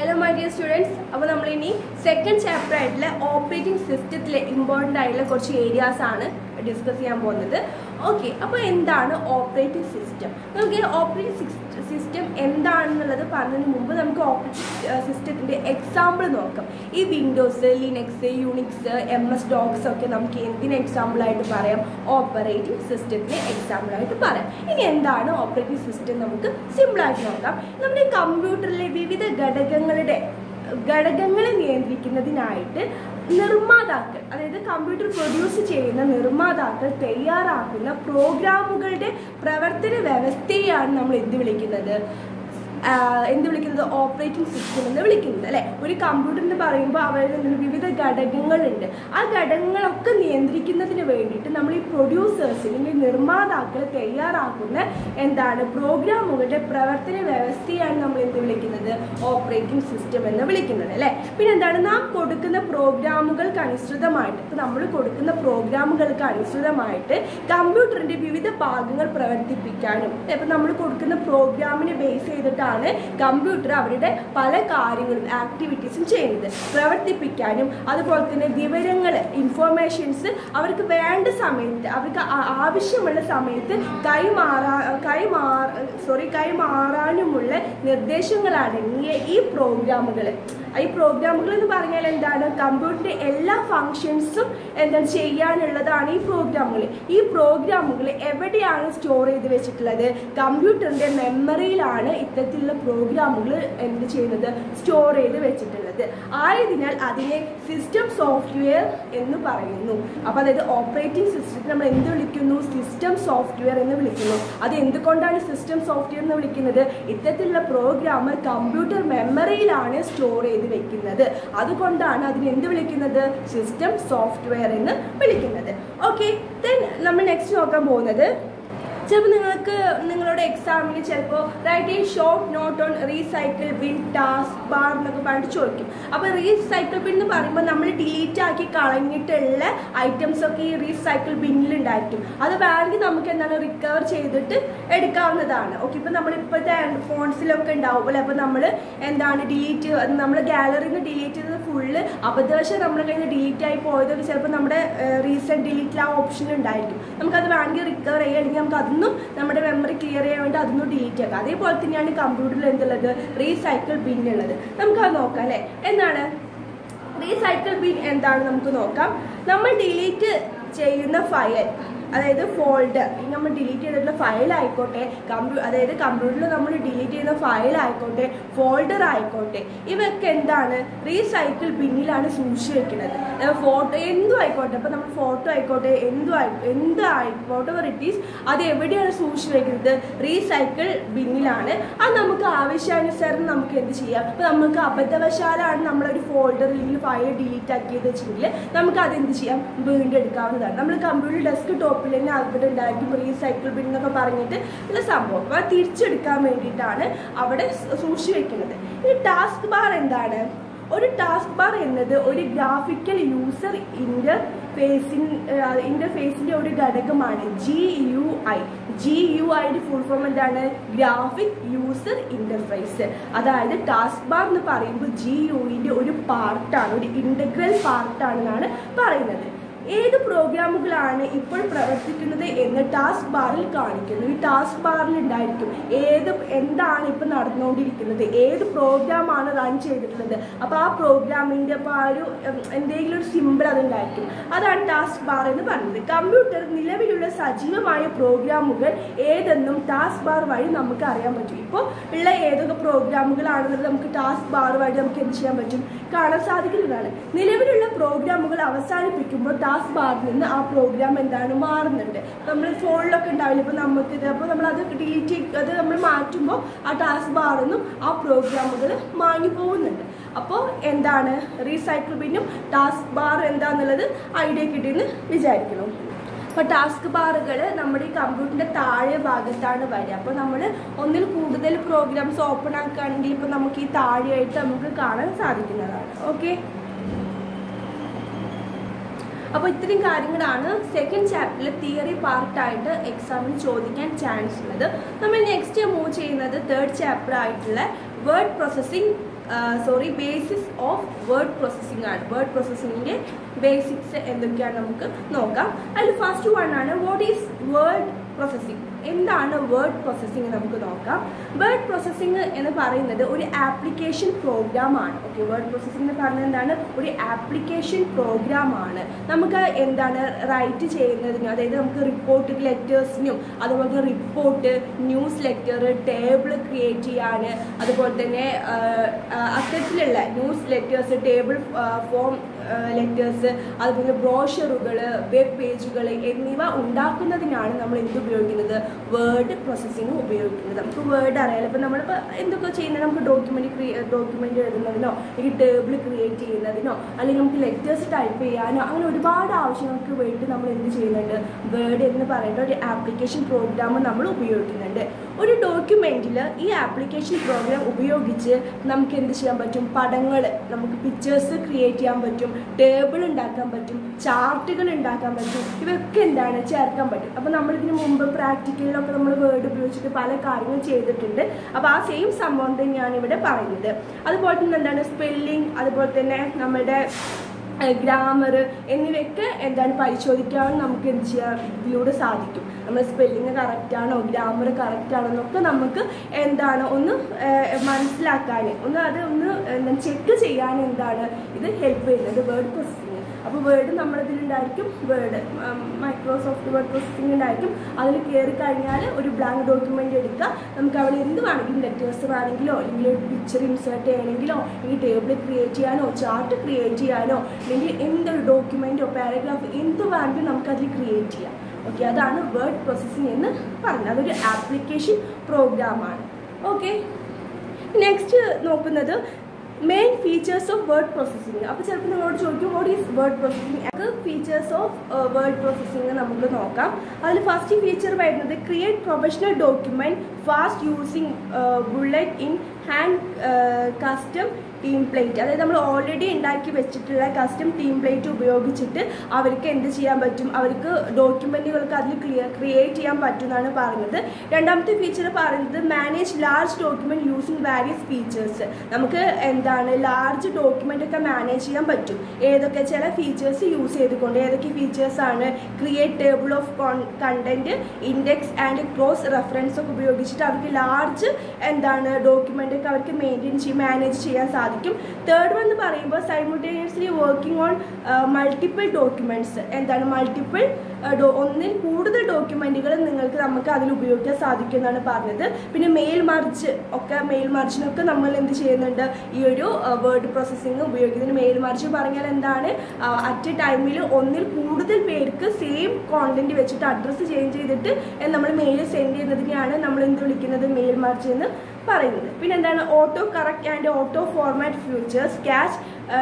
hello my dear students അപ്പോൾ നമ്മളിനി second chapter ആയിട്ടുള്ള ഓപ്പറേറ്റിംഗ് സിസ്റ്റത്തിലെ ഇമ്പോർട്ടൻ്റ് ആയിട്ടുള്ള കുറച്ച് ഏരിയാസ് ആണ് ഡിസ്കസ് ചെയ്യാൻ പോകുന്നത് ഓക്കെ അപ്പോൾ എന്താണ് ഓപ്പറേറ്റിംഗ് സിസ്റ്റം നമുക്ക് ഓപ്പറേറ്റിംഗ് സിസ്റ്റം എന്താണെന്നുള്ളത് പറഞ്ഞതിന് മുമ്പ് നമുക്ക് ഓപ്പറേറ്റിംഗ് സിസ്റ്റത്തിൻ്റെ എക്സാമ്പിൾ നോക്കാം ഈ Windows Linux Unix M S DOS ഒക്കെ നമുക്ക് എന്തിന് എക്സാമ്പിളായിട്ട് പറയാം ഓപ്പറേറ്റിംഗ് സിസ്റ്റത്തിന് എക്സാമ്പിളായിട്ട് പറയാം ഇനി എന്താണ് ഓപ്പറേറ്റിംഗ് സിസ്റ്റം നമുക്ക് സിമ്പിളായിട്ട് നോക്കാം നമ്മുടെ കമ്പ്യൂട്ടറിലെ വിവിധ ഘടകങ്ങളുടെ ഘടകങ്ങളെ നിയന്ത്രിക്കുന്നതിനായിട്ട് നിർമ്മാതാക്കൾ അതായത് കമ്പ്യൂട്ടർ പ്രൊഡ്യൂസ് ചെയ്യുന്ന നിർമ്മാതാക്കൾ തയ്യാറാക്കുന്ന പ്രോഗ്രാമുകളുടെ പ്രവർത്തന വ്യവസ്ഥയെയാണ് നമ്മൾ എന്ത് വിളിക്കുന്നത് ആഹ് എന്ത് വിളിക്കുന്നത് ഓപ്പറേറ്റിംഗ് സിസ്റ്റം എന്ന് വിളിക്കുന്നത് അല്ലേ ഒരു കമ്പ്യൂട്ടർ എന്ന് പറയുമ്പോൾ അവരുടെ ഇതിന് വിവിധ ഘടകങ്ങളുണ്ട് ആ ഘടകങ്ങളൊക്കെ നിയന്ത്രിക്കുന്നതിന് വേണ്ടിയിട്ട് നമ്മൾ ഈ പ്രൊഡ്യൂസേഴ്സ് അല്ലെങ്കിൽ നിർമ്മാതാക്കൾ തയ്യാറാക്കുന്ന എന്താണ് പ്രോഗ്രാമുകളുടെ പ്രവർത്തന വ്യവസ്ഥയാണ് നമ്മൾ എന്ത് വിളിക്കുന്നത് ഓപ്പറേറ്റിംഗ് സിസ്റ്റം എന്ന് വിളിക്കുന്നത് അല്ലേ പിന്നെ എന്താണ് നാം കൊടുക്കുന്ന പ്രോഗ്രാമുകൾക്ക് അനുസൃതമായിട്ട് ഇപ്പം നമ്മൾ കൊടുക്കുന്ന പ്രോഗ്രാമുകൾക്ക് അനുസൃതമായിട്ട് കമ്പ്യൂട്ടറിൻ്റെ വിവിധ ഭാഗങ്ങൾ പ്രവർത്തിപ്പിക്കാനും ഇപ്പം നമ്മൾ കൊടുക്കുന്ന പ്രോഗ്രാമിനെ ബേസ് ചെയ്തിട്ടാണ് കമ്പ്യൂട്ടർ അവരുടെ പല കാര്യങ്ങളും ആക്ടിവിറ്റീസും ചെയ്യുന്നത് പ്രവർത്തിപ്പിക്കാനും അതുപോലെ തന്നെ വിവരങ്ങൾ ഇൻഫോർമേഷൻസ് അവർക്ക് വേണ്ട സമയത്ത് അവർക്ക് ആ- ആവശ്യമുള്ള സമയത്ത് കൈമാറാ കൈമാറ സോറി കൈമാറാനുമുള്ള നിർദ്ദേശങ്ങളടങ്ങിയ ഈ പ്രോഗ്രാമുകൾ ഈ പ്രോഗ്രാമുകൾ എന്ന് പറഞ്ഞാൽ എന്താണ് കമ്പ്യൂട്ടറിന്റെ എല്ലാ ഫങ്ഷൻസും എന്താണ് ചെയ്യാനുള്ളതാണ് ഈ പ്രോഗ്രാമുകൾ ഈ പ്രോഗ്രാമുകൾ എവിടെയാണ് സ്റ്റോർ ചെയ്ത് വെച്ചിട്ടുള്ളത് കമ്പ്യൂട്ടറിന്റെ മെമ്മറിയിലാണ് ഇത്തരത്തിലുള്ള പ്രോഗ്രാമുകൾ എന്ത് ചെയ്യുന്നത് സ്റ്റോർ ചെയ്ത് വെച്ചിട്ടുള്ളത് ആയതിനാൽ അതിനെ സിസ്റ്റം സോഫ്റ്റ്വെയർ എന്ന് പറയുന്നു അപ്പോൾ അതായത് ഓപ്പറേറ്റിംഗ് സിസ്റ്റത്തെ നമ്മൾ എന്ത് വിളിക്കുന്നു സിസ്റ്റം സോഫ്റ്റ്വെയർ എന്ന് വിളിക്കുന്നു അത് എന്തുകൊണ്ടാണ് സിസ്റ്റം സോഫ്റ്റ്വെയർ എന്ന് വിളിക്കുന്നത് ഇത്തരത്തിലുള്ള പ്രോഗ്രാം കമ്പ്യൂട്ടർ മെമ്മറിയിലാണ് സ്റ്റോർ ചെയ്ത് വെക്കുന്നത് അതുകൊണ്ടാണ് അതിന് എന്ത് വിളിക്കുന്നത് സിസ്റ്റം സോഫ്റ്റ്വെയർ എന്ന് വിളിക്കുന്നത് ഓക്കെ ദെൻ നമ്മൾ നെക്സ്റ്റ് നോക്കാൻ പോകുന്നത് ചിലപ്പോൾ നിങ്ങൾക്ക് നിങ്ങളുടെ എക്സാമിന് ചിലപ്പോൾ write a short note on recycle bin task bar എന്നൊക്കെ പറഞ്ഞിട്ട് ചോദിക്കും അപ്പോൾ റീസൈക്കിൾ ബിൻ എന്ന് പറയുമ്പോൾ നമ്മൾ ഡിലീറ്റ് ആക്കി കളഞ്ഞിട്ടുള്ള ഐറ്റംസ് ഒക്കെ ഈ റീസൈക്കിൾ ബിന്നിൽ ഉണ്ടായിരിക്കും അത് വേണമെങ്കിൽ നമുക്ക് എന്താണ് റിക്കവർ ചെയ്തിട്ട് എടുക്കാവുന്നതാണ് ഓക്കെ ഇപ്പം നമ്മൾ ഇപ്പോഴത്തെ ഫോൺസിലൊക്കെ ഉണ്ടാവും അല്ലേ അപ്പോൾ നമ്മൾ എന്താണ് ഡിലീറ്റ് നമ്മൾ ഗാലറിയിൽ നിന്ന് ഡിലീറ്റ് ചെയ്തത് ഫുള്ള് അബദ്ധവശം നമ്മുടെ കയ്യിൽ നിന്ന് ഡിലീറ്റ് ആയി പോയതൊക്കെ ചിലപ്പോൾ നമ്മുടെ റീസെൻറ്റ് ഡിലീറ്റിൽ ആ ഓപ്ഷൻ ഉണ്ടായിരിക്കും നമുക്കത് വേണമെങ്കിൽ റിക്കവർ ചെയ്യുക അല്ലെങ്കിൽ നമുക്ക് അതൊന്നും നമ്മുടെ മെമ്മറി ക്ലിയർ ചെയ്യാൻ വേണ്ടി അതൊന്നും ഡിലീറ്റ് ആക്കാം അതേപോലെ തന്നെയാണ് കമ്പ്യൂട്ടറിൽ എന്തുള്ളത് റീസൈക്കിൾ ബിൻ ഉള്ളത് നമുക്കത് നോക്കാം അല്ലേ എന്താണ് റീസൈക്കിൾ ബിൻ എന്താണ് നമുക്ക് നോക്കാം നമ്മൾ ഡിലീറ്റ് ചെയ്യുന്ന ഫയൽ അതായത് ഫോൾഡർ നമ്മൾ ഡിലീറ്റ് ചെയ്തിട്ടുള്ള ഫയൽ ആയിക്കോട്ടെ കമ്പ്യൂ അതായത് കമ്പ്യൂട്ടറിൽ നമ്മൾ ഡിലീറ്റ് ചെയ്യുന്ന ഫയൽ ആയിക്കോട്ടെ ഫോൾഡർ ആയിക്കോട്ടെ ഇവയൊക്കെ എന്താണ് റീസൈക്കിൾ ബിന്നിലാണ് സൂക്ഷിച്ച് വെക്കുന്നത് ഫോട്ടോ എന്തും ആയിക്കോട്ടെ അപ്പോൾ നമ്മൾ ഫോട്ടോ ആയിക്കോട്ടെ എന്തും ആയി എന്ത് ആയിക്കോട്ടെ ഇറ്റ് ഈസ് അത് എവിടെയാണ് സൂക്ഷിച്ച് വെക്കുന്നത് റീസൈക്കിൾ ബിന്നിലാണ് അത് നമുക്ക് ആവശ്യാനുസരണം നമുക്ക് എന്ത് ചെയ്യാം അപ്പോൾ നമുക്ക് അബദ്ധവശാലാണ് നമ്മളൊരു ഫോൾഡർ അല്ലെങ്കിൽ ഫയൽ ഡിലീറ്റ് ആക്കിയത് വെച്ചെങ്കിൽ നമുക്ക് അത് എന്ത് ചെയ്യാം വീണ്ടും എടുക്കാവുന്നതാണ് നമ്മൾ കമ്പ്യൂട്ടർ ഡെസ്ക് ടോപ്പിൽ തന്നെ അവിടെ ഉണ്ടായിരിക്കും റീസൈക്കിൾ ബിൻ എന്നൊക്കെ പറഞ്ഞിട്ട് ഉള്ള സംഭവം അപ്പോൾ അത് തിരിച്ചെടുക്കാൻ വേണ്ടിയിട്ടാണ് അവിടെ സൂക്ഷിച്ച് വെക്കുന്നത് ഈ ടാസ്ക് ബാർ എന്താണ് ഒരു ടാസ്ക് ബാർ എന്നത് ഒരു ഗ്രാഫിക്കൽ യൂസർ ഇന്റർഫേസിൻ ഇന്റർഫേസിന്റെ ഒരു ഘടകമാണ് G U I G U ഐയുടെ ഫുൾ ഫോം എന്താണ് ഗ്രാഫിക് യൂസർ ഇന്റർഫേസ് അതായത് ടാസ്ക് ബാർ എന്ന് പറയുമ്പോൾ ജി യുവിന്റെ ഒരു പാർട്ടാണ് ഒരു ഇന്റഗ്രൽ പാർട്ടാണെന്നാണ് പറയുന്നത് ഏത് പ്രോഗ്രാമുകളാണ് ഇപ്പോൾ പ്രവർത്തിക്കുന്നത് എന്ന് ടാസ്ക് ബാറിൽ കാണിക്കുന്നു ഈ ടാസ്ക് ബാറിൽ ഉണ്ടായിരിക്കും ഏത് എന്താണ് ഇപ്പോൾ നടന്നുകൊണ്ടിരിക്കുന്നത് ഏത് പ്രോഗ്രാമാണ് റൺ ചെയ്തിട്ടുള്ളത് അപ്പോൾ ആ പ്രോഗ്രാമിൻ്റെ അപ്പോൾ ആ ഒരു ഉം, എന്തെങ്കിലും ഒരു സിമ്പിൾ അതുണ്ടായിരിക്കും അതാണ് ടാസ്ക് ബാർ എന്ന് പറയുന്നത് കമ്പ്യൂട്ടർ നിലവിലുള്ള സജീവമായ പ്രോഗ്രാമുകൾ ഏതെന്നും ടാസ്ക് ബാർ വഴി നമുക്ക് അറിയാൻ പറ്റും ഇപ്പോൾ ഉള്ള ഏതൊക്കെ പ്രോഗ്രാമുകളാണെന്നുള്ളത് നമുക്ക് ടാസ്ക് ബാർ വഴി നമുക്ക് എന്ത് ചെയ്യാൻ പറ്റും കാണാൻ സാധിക്കുന്നതാണ് നിലവിലുള്ള പ്രോഗ്രാമുകൾ അവസാനിപ്പിക്കുമ്പോൾ ടാസ്ക് ബാറിൽ നിന്ന് ആ പ്രോഗ്രാം എന്താണ് മാറുന്നുണ്ട് നമ്മൾ ഫോണിലൊക്കെ ഉണ്ടാവില്ല ഇപ്പോൾ നമുക്ക് ഇത് അപ്പോൾ നമ്മൾ അത് ഡിലീറ്റ് അത് നമ്മൾ മാറ്റുമ്പോൾ ആ ടാസ്ക് ബാറിൽ നിന്നും ആ പ്രോഗ്രാമുകൾ മാങ്ങി പോകുന്നുണ്ട് അപ്പോൾ എന്താണ് റീസൈക്കിൾ ബിന്നും ടാസ്ക് ബാർ എന്താണെന്നുള്ളത് ഐഡിയ കിട്ടിയെന്ന് വിചാരിക്കണം അപ്പോൾ ടാസ്ക് ബാറുകൾ നമ്മുടെ ഈ കമ്പ്യൂട്ടറിൻ്റെ താഴെ ഭാഗത്താണ് വരിക അപ്പോൾ നമ്മൾ ഒന്നിൽ കൂടുതൽ പ്രോഗ്രാംസ് ഓപ്പൺ ആക്കുകയാണെങ്കിൽ ഇപ്പോൾ നമുക്ക് ഈ താഴെയായിട്ട് നമുക്ക് കാണാൻ സാധിക്കുന്നതാണ് ഓക്കെ അപ്പോൾ ഇത്രയും കാര്യങ്ങളാണ് സെക്കൻഡ് ചാപ്റ്ററിൽ തിയറി പാർട്ടായിട്ട് എക്സാമിന് ചോദിക്കാൻ ചാൻസ് ഉള്ളത് നമ്മൾ നെക്സ്റ്റ് മൂവ് ചെയ്യുന്നത് തേർഡ് ചാപ്റ്റർ ആയിട്ടുള്ള word processing sorry basis of word processing ആണ് വേർഡ് പ്രോസസ്സിങ്ങിൻ്റെ ബേസിക്സ് എന്തൊക്കെയാണ് നമുക്ക് നോക്കാം അതിൽ ഫസ്റ്റ് വൺ ആണ് വാട്ട് ഈസ് വേർഡ് പ്രോസസ്സിംഗ് എന്താണ് വേർഡ് പ്രോസസ്സിംഗ് നമുക്ക് നോക്കാം വേർഡ് പ്രോസസ്സിംഗ് എന്ന് പറയുന്നത് ഒരു ആപ്ലിക്കേഷൻ പ്രോഗ്രാം ആണ് ഓക്കെ വേർഡ് പ്രോസസ്സിംഗ് എന്ന് പറയുന്നത് എന്താണ് ഒരു ആപ്ലിക്കേഷൻ പ്രോഗ്രാം ആണ് നമുക്ക് എന്താണ് റൈറ്റ് ചെയ്യുന്നതിനും അതായത് നമുക്ക് റിപ്പോർട്ട് ലെറ്റേഴ്സിനും അതുപോലെ report news letter table create ചെയ്യാൻ അതുപോലെ തന്നെ ആ, ആ, അത്തരത്തിലുള്ള news letters table form letters അതുപോലെ ബ്രോഷറുകൾ വെബ് പേജുകൾ എന്നിവ ഉണ്ടാക്കുന്നതിനാണ് നമ്മൾ എന്ത് ഉപയോഗിക്കുന്നത് വേർഡ് പ്രോസസ്സിങ് ഉപയോഗിക്കുന്നത് നമുക്ക് വേർഡ് അറിയാലോ ഇപ്പോൾ നമ്മളിപ്പോൾ എന്തൊക്കെ ചെയ്യുന്നത് നമുക്ക് ഡോക്യുമെൻ്റ് ക്രിയേ ഡോക്യുമെൻ്റ് എഴുതുന്നതിനോ അല്ലെങ്കിൽ ടേബിൾ ക്രിയേറ്റ് ചെയ്യുന്നതിനോ അല്ലെങ്കിൽ നമുക്ക് ലെറ്റേഴ്സ് ടൈപ്പ് ചെയ്യാനോ അങ്ങനെ ഒരുപാട് ആവശ്യങ്ങൾക്ക് വേണ്ടി നമ്മൾ എന്ത് ചെയ്യുന്നുണ്ട് വേർഡ് എന്ന് പറയുന്ന ഒരു ആപ്ലിക്കേഷൻ പ്രോഗ്രാം നമ്മൾ ഉപയോഗിക്കുന്നുണ്ട് ഒരു ഡോക്യുമെൻറ്റിൽ ഈ ആപ്ലിക്കേഷൻ പ്രോഗ്രാം ഉപയോഗിച്ച് നമുക്ക് എന്ത് ചെയ്യാൻ പറ്റും പടങ്ങൾ നമുക്ക് പിക്ചേഴ്സ് ക്രിയേറ്റ് ചെയ്യാൻ പറ്റും ടേബിൾ ഉണ്ടാക്കാൻ പറ്റും ചാർട്ടുകൾ ഉണ്ടാക്കാൻ പറ്റും ഇവയൊക്കെ എന്താണ് ചേർക്കാൻ പറ്റും അപ്പോൾ നമ്മളിതിന് മുമ്പ് പ്രാക്ടിക്കലിലൊക്കെ നമ്മൾ വേർഡ് ഉപയോഗിച്ചിട്ട് പല കാര്യങ്ങളും ചെയ്തിട്ടുണ്ട് അപ്പോൾ ആ സെയിം സംഭവം തന്നെയാണ് ഇവിടെ പറയുന്നത് അതുപോലെ തന്നെ എന്താണ് സ്പെല്ലിംഗ് അതുപോലെ തന്നെ നമ്മുടെ ഗ്രാമർ എന്നിവയൊക്കെ എന്താണ് പരിശോധിക്കാൻ നമുക്ക് എന്ത് ചെയ്യാൻ ഇതിലൂടെ സാധിക്കും നമ്മൾ സ്പെല്ലിങ് കറക്റ്റാണോ ഗ്രാമർ കറക്റ്റാണോ എന്നൊക്കെ നമുക്ക് എന്താണ് ഒന്ന് ഏഹ്, മനസ്സിലാക്കാൻ ഒന്ന് അത് ഒന്ന് എന്താണ് ചെക്ക് ചെയ്യാൻ എന്താണ് ഇത് ഹെൽപ്പ് ചെയ്യുന്നത് വേർഡ് പ്രോസസ്സിങ് അപ്പോൾ വേർഡ് നമ്മളിതിലുണ്ടായിരിക്കും വേർഡ് മൈക്രോസോഫ്റ്റ് വേർഡ് പ്രോസസ്സിംഗ് ഉണ്ടായിരിക്കും അതിൽ കയറി കഴിഞ്ഞാൽ ഒരു ബ്ലാങ്ക് ഡോക്യുമെൻ്റ് എടുക്കുക നമുക്ക് അവിടെ എന്ത് വേണമെങ്കിലും ലെറ്റേഴ്സ് വേണമെങ്കിലോ അല്ലെങ്കിൽ ഒരു പിക്ചർ ഇൻസേർട്ട് ചെയ്യണമെങ്കിലോ അല്ലെങ്കിൽ ടേബിൾ ക്രിയേറ്റ് ചെയ്യാനോ ചാർട്ട് ക്രിയേറ്റ് ചെയ്യാനോ അല്ലെങ്കിൽ എന്തൊരു ഡോക്യുമെൻറ്റോ പാരഗ്രാഫ് എന്ത് വേണമെങ്കിലും നമുക്കതിൽ ക്രിയേറ്റ് ചെയ്യാം ഓക്കെ അതാണ് വേർഡ് പ്രോസസ്സിംഗ് എന്ന് പറയുന്നത് അതൊരു ആപ്ലിക്കേഷൻ പ്രോഗ്രാമാണ് ഓക്കെ നെക്സ്റ്റ് നോക്കുന്നത് main features of word processing അപ്പോൾ ചിലപ്പോൾ നിങ്ങളോട് ചോദിക്കും വാട്ട് ഈസ് വേർഡ് പ്രോസസ്സിംഗ് അത് ഫീച്ചേഴ്സ് ഓഫ് വേർഡ് പ്രോസസ്സിംഗ് നമുക്ക് നോക്കാം അതിൽ ഫസ്റ്റ് ഫീച്ചർ വരുന്നത് create professional document fast using bullet in hand custom template അതായത് നമ്മൾ ഓൾറെഡി ഉണ്ടാക്കി വെച്ചിട്ടുള്ള കസ്റ്റം ടീം പ്ലേറ്റ് ഉപയോഗിച്ചിട്ട് അവർക്ക് എന്ത് ചെയ്യാൻ പറ്റും അവർക്ക് ഡോക്യുമെൻറ്റുകൾക്ക് അതിൽ ക്ലിയർ ക്രിയേറ്റ് ചെയ്യാൻ പറ്റും എന്നാണ് പറയുന്നത് രണ്ടാമത്തെ ഫീച്ചർ പറയുന്നത് manage large document using various features നമുക്ക് എന്താണ് ലാർജ് ഡോക്യുമെൻ്റ് ഒക്കെ മാനേജ് ചെയ്യാൻ പറ്റും ഏതൊക്കെ ചില ഫീച്ചേഴ്സ് യൂസ് ചെയ്തുകൊണ്ട് ഏതൊക്കെ ഫീച്ചേഴ്സ് ആണ് create table of content index and cross reference ഒക്കെ ഉപയോഗിച്ചിട്ട് അവർക്ക് ലാർജ് എന്താണ് ഡോക്യുമെൻ്റ് ഒക്കെ അവർക്ക് മെയിൻറ്റെയിൻ ചെയ്യും മാനേജ് ചെയ്യാൻ സാധിക്കും തേർഡ് വൺ എന്ന് പറയുമ്പോൾ simultaneously working on multiple documents എന്താണ് മൾട്ടിപ്പിൾ ഒന്നിൽ കൂടുതൽ ഡോക്യുമെൻറ്റുകൾ നിങ്ങൾക്ക് നമുക്ക് അതിൽ ഉപയോഗിക്കാൻ സാധിക്കും എന്നാണ് പറഞ്ഞത് പിന്നെ മെയിൽ മറിച്ച് ഒക്കെ മെയിൽ മറിച്ചിനൊക്കെ നമ്മൾ എന്ത് ചെയ്യുന്നുണ്ട് ഈ ഒരു വേർഡ് പ്രോസസ്സിങ് ഉപയോഗിക്കുന്നത് മെയിൽ മറിച്ച് പറഞ്ഞാൽ എന്താണ് അറ്റ് എ ടൈമിൽ ഒന്നിൽ കൂടുതൽ പേർക്ക് സെയിം കോണ്ടന്റ് വെച്ചിട്ട് അഡ്രസ്സ് ചേഞ്ച് ചെയ്തിട്ട് നമ്മൾ മെയിൽ സെൻഡ് ചെയ്യുന്നതിനെയാണ് നമ്മൾ എന്ത് വിളിക്കുന്നത് മെയിൽ മറിച്ച് എന്ന് പറയുന്നത് പിന്നെ എന്താണ് auto correct and auto format features catch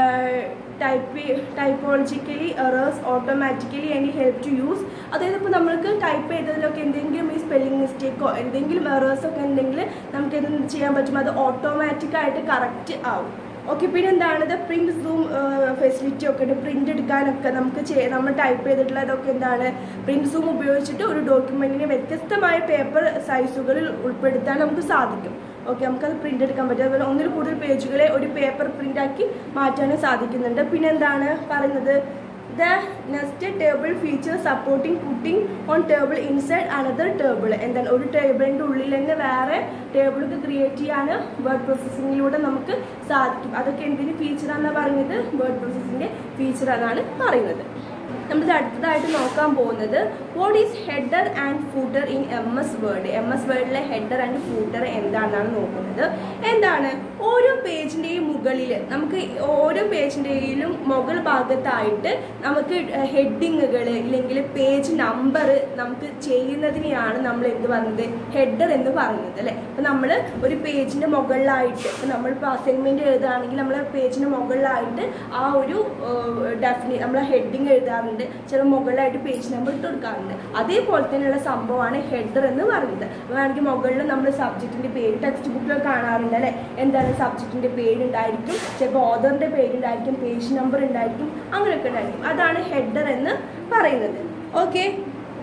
type typologically errors automatically and help to use അതായത് ഇപ്പോൾ നമ്മൾക്ക് ടൈപ്പ് ചെയ്തതിലൊക്കെ എന്തെങ്കിലും ഈ സ്പെല്ലിംഗ് മിസ്റ്റേക്കോ എന്തെങ്കിലും എറേഴ്സ് ഒക്കെ ഉണ്ടെങ്കിൽ നമുക്ക് എന്ത് ചെയ്യാൻ പറ്റും അത് ഓട്ടോമാറ്റിക്കായിട്ട് കറക്റ്റ് ആവും ഓക്കെ പിന്നെ എന്താണ് ഇത് പ്രിന്റ് സൂം ഫെസിലിറ്റി ഒക്കെ ഉണ്ട് പ്രിന്റ് എടുക്കാനൊക്കെ നമുക്ക് ചെയ്യ നമ്മൾ ടൈപ്പ് ചെയ്തിട്ടുള്ളതൊക്കെ എന്താണ് പ്രിന്റ് സൂം ഉപയോഗിച്ചിട്ട് ഒരു ഡോക്യുമെന്റിനെ വ്യത്യസ്തമായ പേപ്പർ സൈസുകളിൽ ഉൾപ്പെടുത്താൻ നമുക്ക് സാധിക്കും ഓക്കെ നമുക്കത് പ്രിന്റ് എടുക്കാൻ പറ്റും അതുപോലെ ഒന്നിൽ കൂടുതൽ പേജുകളെ ഒരു പേപ്പർ പ്രിന്റ് ആക്കി മാറ്റാനും സാധിക്കുന്നുണ്ട് പിന്നെ എന്താണ് പറയുന്നത് the next table feature supporting putting on table inside another table എന്താണ് ഒരു ടേബിളിൻ്റെ ഉള്ളിൽ തന്നെ വേറെ ടേബിളൊക്കെ ക്രിയേറ്റ് ചെയ്യാൻ വേർഡ് പ്രോസസ്സിങ്ങിലൂടെ നമുക്ക് സാധിക്കും അതൊക്കെ എന്തിന് ഫീച്ചറാണെന്നാണ് പറയുന്നത് വേർഡ് പ്രോസസ്സിങ്ങിൻ്റെ ഫീച്ചറാണെന്നാണ് പറയുന്നത് നമ്മൾ അടുത്തതായിട്ട് നോക്കാൻ പോകുന്നത് what is header and footer in M S word M S വേർഡിലെ ഹെഡർ ആൻഡ് ഫൂട്ടർ എന്താണെന്നാണ് നോക്കുന്നത് എന്താണ് ഓരോ പേജിൻ്റെയും മുകളിൽ നമുക്ക് ഓരോ പേജിൻ്റെയിലും മുകൾ ഭാഗത്തായിട്ട് നമുക്ക് ഹെഡിങ്ങുകൾ ഇല്ലെങ്കിൽ പേജ് നമ്പർ നമുക്ക് ചെയ്യുന്നതിനെയാണ് നമ്മൾ എന്ത് പറയുന്നത് ഹെഡർ എന്ന് പറയുന്നത് അല്ലേ അപ്പം നമ്മൾ ഒരു പേജിൻ്റെ മുകളിലായിട്ട് ഇപ്പം നമ്മളിപ്പോൾ അസൈൻമെൻറ്റ് എഴുതുകയാണെങ്കിൽ നമ്മൾ പേജിൻ്റെ മുകളിലായിട്ട് ആ ഒരു ഡെഫിനി നമ്മൾ ഹെഡിങ് എഴുതാറുണ്ട് ചില മുകളിലായിട്ട് പേജ് നമ്പർ ഇട്ട് കൊടുക്കാറുണ്ട് അതേപോലെ തന്നെയുള്ള സംഭവമാണ് ഹെഡർ എന്ന് പറയുന്നത് വേണമെങ്കിൽ മുകളിൽ നമ്മൾ സബ്ജക്റ്റിൻ്റെ പേര് ടെക്സ്റ്റ് ബുക്കിലൊക്കെ കാണാറുണ്ട് അല്ലേ എന്താണ് സബ്ജക്റ്റിൻ്റെ പേരുണ്ടായിരിക്കും ചിലപ്പോൾ ഓതറിൻ്റെ പേരുണ്ടായിരിക്കും പേജ് നമ്പർ ഉണ്ടായിരിക്കും അങ്ങനെയൊക്കെ ഉണ്ടായിരിക്കും അതാണ് ഹെഡർ എന്ന് പറയുന്നത് ഓക്കെ